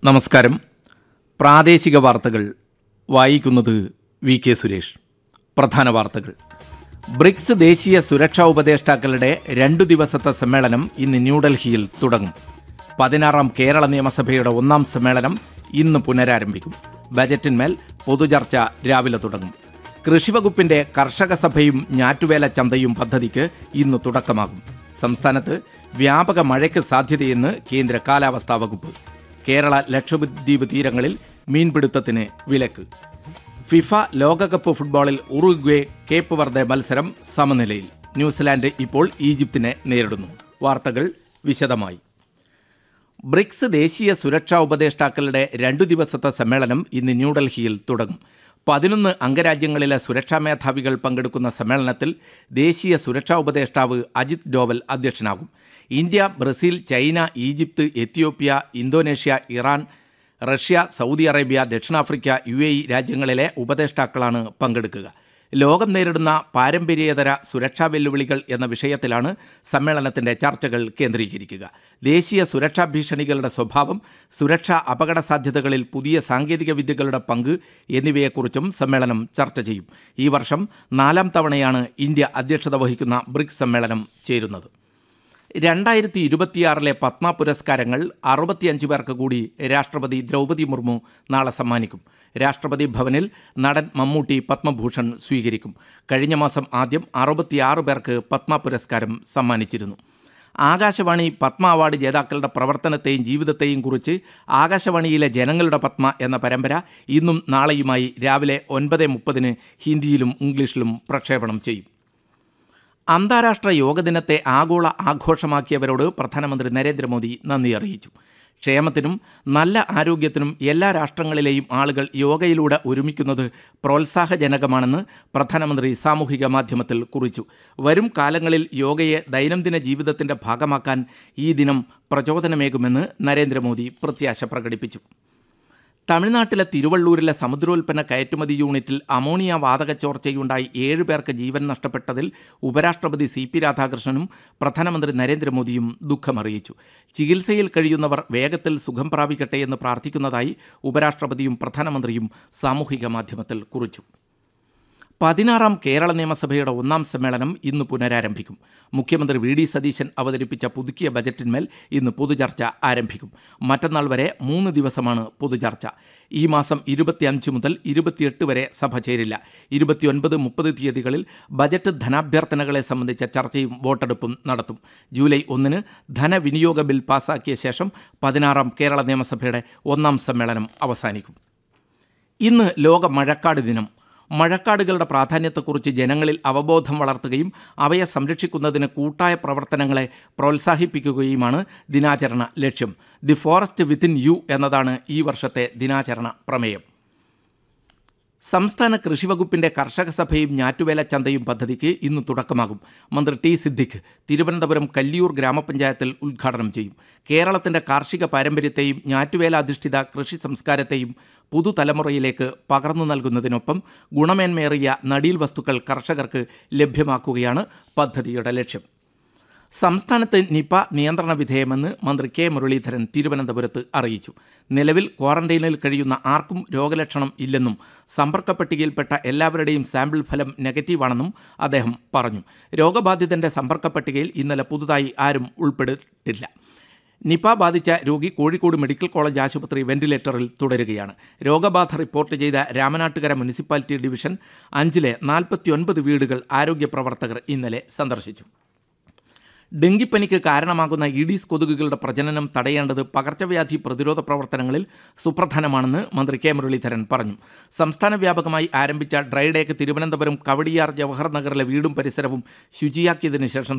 നമസ്കാരം പ്രാദേശിക വാർത്തകൾ വായിക്കുന്നത് വി കെ സുരേഷ് പ്രധാന വാർത്തകൾ ബ്രിക്സ് ദേശീയ സുരക്ഷാ ഉപദേഷ്ടാക്കളുടെ രണ്ടു ദിവസത്തെ സമ്മേളനം ഇന്ന് ന്യൂഡൽഹിയിൽ തുടങ്ങും പതിനാറാം കേരള നിയമസഭയുടെ ഒന്നാം സമ്മേളനം ഇന്ന് പുനരാരംഭിക്കും ബജറ്റിന്മേൽ പൊതുചർച്ച രാവിലെ തുടങ്ങും കൃഷിവകുപ്പിന്റെ കർഷക സഭയും ഞാറ്റുവേല ചന്തയും പദ്ധതിക്ക് ഇന്ന് തുടക്കമാകും സംസ്ഥാനത്ത് വ്യാപക മഴയ്ക്ക് സാധ്യതയെന്ന് കേന്ദ്ര കാലാവസ്ഥാ വകുപ്പ് കേരള ലക്ഷദ്വീപ് തീരങ്ങളിൽ മീൻപിടുത്തത്തിന് വിലക്ക് ഫിഫ ലോകകപ്പ് ഫുട്ബോളിൽ ഉറുഗ്വേ കേപ്പ് വർദ്ധ മത്സരം സമനിലയിൽ ന്യൂസിലാൻഡ് ഇപ്പോൾ ഈജിപ്തിനെ നേരിടുന്നു വാർത്തകൾ വിശദമായി ബ്രിക്സ് ദേശീയ സുരക്ഷാ ഉപദേഷ്ടാക്കളുടെ രണ്ടു ദിവസത്തെ സമ്മേളനം ഇന്ന് ന്യൂഡൽഹിയിൽ തുടങ്ങും പതിനൊന്ന് അംഗരാജ്യങ്ങളിലെ സുരക്ഷാ മേധാവികൾ പങ്കെടുക്കുന്ന സമ്മേളനത്തിൽ ദേശീയ സുരക്ഷാ ഉപദേഷ്ടാവ് അജിത് ഡോവൽ അധ്യക്ഷനാകും India Brazil China Egypt Ethiopia Indonesia Iran Russia Saudi Arabia ദക്ഷിണാഫ്രിക്ക യു എ ഇ രാജ്യങ്ങളിലെ ഉപദേഷ്ടാക്കളാണ് പങ്കെടുക്കുക ലോകം നേരിടുന്ന പാരമ്പര്യേതര സുരക്ഷാ വെല്ലുവിളികൾ എന്ന വിഷയത്തിലാണ് സമ്മേളനത്തിന്റെ ചർച്ചകൾ കേന്ദ്രീകരിക്കുക ദേശീയ സുരക്ഷാ ഭീഷണികളുടെ സ്വഭാവം സുരക്ഷാ അപകട സാധ്യതകളിൽ പുതിയ സാങ്കേതിക വിദ്യകളുടെ പങ്ക് എന്നിവയെക്കുറിച്ചും സമ്മേളനം ചർച്ച ചെയ്യും ഈ വർഷം നാലാം തവണയാണ് ഇന്ത്യ അധ്യക്ഷത വഹിക്കുന്ന ബ്രിക്സ് സമ്മേളനം ചേരുന്നത് രണ്ടായിരത്തി ഇരുപത്തിയാറിലെ പത്മ പുരസ്കാരങ്ങൾ അറുപത്തിയഞ്ച് പേർക്ക് കൂടി രാഷ്ട്രപതി ദ്രൗപദി മുർമു നാളെ സമ്മാനിക്കും രാഷ്ട്രപതി ഭവനിൽ നടൻ മമ്മൂട്ടി പത്മഭൂഷൺ സ്വീകരിക്കും കഴിഞ്ഞ മാസം ആദ്യം അറുപത്തിയാറ് പേർക്ക് പത്മ പുരസ്കാരം സമ്മാനിച്ചിരുന്നു ആകാശവാണി പത്മ അവാർഡ് ജേതാക്കളുടെ പ്രവർത്തനത്തെയും ജീവിതത്തെയും കുറിച്ച് ആകാശവാണിയിലെ ജനങ്ങളുടെ പത്മ എന്ന പരമ്പര ഇന്നും നാളെയുമായി രാവിലെ ഒൻപത് മുപ്പതിന് ഹിന്ദിയിലും ഇംഗ്ലീഷിലും പ്രക്ഷേപണം ചെയ്യും അന്താരാഷ്ട്ര യോഗ ദിനത്തെ ആഗോള ആഘോഷമാക്കിയവരോട് പ്രധാനമന്ത്രി നരേന്ദ്രമോദി നന്ദി അറിയിച്ചു ക്ഷേമത്തിനും നല്ല ആരോഗ്യത്തിനും എല്ലാ രാഷ്ട്രങ്ങളിലെയും ആളുകൾ യോഗയിലൂടെ ഒരുമിക്കുന്നത് പ്രോത്സാഹജനകമാണെന്ന് പ്രധാനമന്ത്രി സാമൂഹിക മാധ്യമത്തിൽ കുറിച്ചു വരും കാലങ്ങളിൽ യോഗയെ ദൈനംദിന ജീവിതത്തിന്റെ ഭാഗമാക്കാൻ ഈ ദിനം പ്രചോദനമേകുമെന്ന് നരേന്ദ്രമോദി പ്രത്യാശ പ്രകടിപ്പിച്ചു തമിഴ്നാട്ടിലെ തിരുവള്ളൂരിലെ സമുദ്രോൽപ്പന്ന കയറ്റുമതി യൂണിറ്റിൽ അമോണിയ വാതക ചോർച്ചയുണ്ടായി ഏഴ് പേർക്ക് ജീവൻ നഷ്ടപ്പെട്ടതിൽ ഉപരാഷ്ട്രപതി സി പി രാധാകൃഷ്ണനും പ്രധാനമന്ത്രി നരേന്ദ്രമോദിയും ദുഃഖമറിയിച്ചു ചികിത്സയിൽ കഴിയുന്നവർ വേഗത്തിൽ സുഖം പ്രാപിക്കട്ടെ എന്ന് പ്രാർത്ഥിക്കുന്നതായി ഉപരാഷ്ട്രപതിയും പ്രധാനമന്ത്രിയും സാമൂഹിക മാധ്യമത്തിൽ കുറിച്ചു പതിനാറാം കേരള നിയമസഭയുടെ ഒന്നാം സമ്മേളനം ഇന്ന് പുനരാരംഭിക്കും മുഖ്യമന്ത്രി വി ഡി സതീശൻ അവതരിപ്പിച്ച പുതുക്കിയ ബജറ്റിന്മേൽ ഇന്ന് പൊതുചർച്ച ആരംഭിക്കും മറ്റന്നാൾ വരെ മൂന്ന് ദിവസമാണ് പൊതുചർച്ച ഈ മാസം ഇരുപത്തിയഞ്ച് മുതൽ ഇരുപത്തിയെട്ട് വരെ സഭ ചേരില്ല ഇരുപത്തിയൊൻപത് മുപ്പത് തീയതികളിൽ ബജറ്റ് ധനാഭ്യർത്ഥനകളെ സംബന്ധിച്ച ചർച്ചയും വോട്ടെടുപ്പും നടത്തും ജൂലൈ ഒന്നിന് ധനവിനിയോഗ ബിൽ പാസാക്കിയ ശേഷം പതിനാറാം കേരള നിയമസഭയുടെ ഒന്നാം സമ്മേളനം അവസാനിക്കും ഇന്ന് ലോക മഴക്കാട് ദിനം മഴക്കാടുകളുടെ പ്രാധാന്യത്തെക്കുറിച്ച് ജനങ്ങളിൽ അവബോധം വളർത്തുകയും അവയെ സംരക്ഷിക്കുന്നതിന് കൂട്ടായ പ്രവർത്തനങ്ങളെ പ്രോത്സാഹിപ്പിക്കുകയുമാണ് ദിനാചരണ ലക്ഷ്യം ദി ഫോറസ്റ്റ് വിത്തിൻ യു എന്നതാണ് ഈ വർഷത്തെ ദിനാചരണ പ്രമേയം സംസ്ഥാന കൃഷിവകുപ്പിന്റെ കർഷക സഭയും ഞാറ്റുവേല ചന്തയും പദ്ധതിക്ക് ഇന്ന് തുടക്കമാകും മന്ത്രി ടി സിദ്ദിഖ് തിരുവനന്തപുരം കല്ലിയൂർ ഗ്രാമപഞ്ചായത്തിൽ ഉദ്ഘാടനം ചെയ്യും കേരളത്തിന്റെ കാർഷിക പാരമ്പര്യത്തെയും ഞാറ്റുവേല അധിഷ്ഠിത കൃഷി സംസ്കാരത്തെയും പുതുതലമുറയിലേക്ക് പകർന്നു നൽകുന്നതിനൊപ്പം ഗുണമേന്മേറിയ നടീൽ വസ്തുക്കൾ കർഷകർക്ക് ലഭ്യമാക്കുകയാണ് പദ്ധതിയുടെ ലക്ഷ്യം സംസ്ഥാനത്ത് നിപ നിയന്ത്രണ വിധേയമെന്ന് മന്ത്രി കെ മുരളീധരൻ തിരുവനന്തപുരത്ത് അറിയിച്ചു നിലവിൽ ക്വാറന്റൈനിൽ കഴിയുന്ന ആർക്കും രോഗലക്ഷണം ഇല്ലെന്നും സമ്പർക്ക പട്ടികയിൽപ്പെട്ട എല്ലാവരുടെയും സാമ്പിൾ ഫലം നെഗറ്റീവാണെന്നും അദ്ദേഹം പറഞ്ഞു രോഗബാധിതന്റെ സമ്പർക്ക പട്ടികയിൽ ഇന്നലെ പുതുതായി ആരും ഉൾപ്പെട്ടിട്ടില്ല നിപ ബാധിച്ച രോഗി കോഴിക്കോട് മെഡിക്കൽ കോളേജ് ആശുപത്രി വെന്റിലേറ്ററിൽ തുടരുകയാണ് രോഗബാധ റിപ്പോർട്ട് ചെയ്ത രാമനാട്ടുകര മുനിസിപ്പാലിറ്റി ഡിവിഷൻ അഞ്ചിലെ നാൽപ്പത്തിയൊൻപത് വീടുകൾ ആരോഗ്യ പ്രവർത്തകർ ഇന്നലെ സന്ദർശിച്ചു ഡെങ്കിപ്പനിക്ക് കാരണമാകുന്ന ഈഡീസ് കൊതുകുകളുടെ പ്രജനനം തടയേണ്ടത് പകർച്ചവ്യാധി പ്രതിരോധ പ്രവർത്തനങ്ങളിൽ സുപ്രധാനമാണെന്ന് മന്ത്രി കെ മുരളീധരൻ പറഞ്ഞു സംസ്ഥാന വ്യാപകമായി ആരംഭിച്ച ഡ്രൈഡേക്ക് തിരുവനന്തപുരം കവടിയാർ ജവഹർ നഗറിലെ വീടും പരിസരവും ശുചിയാക്കിയതിനു ശേഷം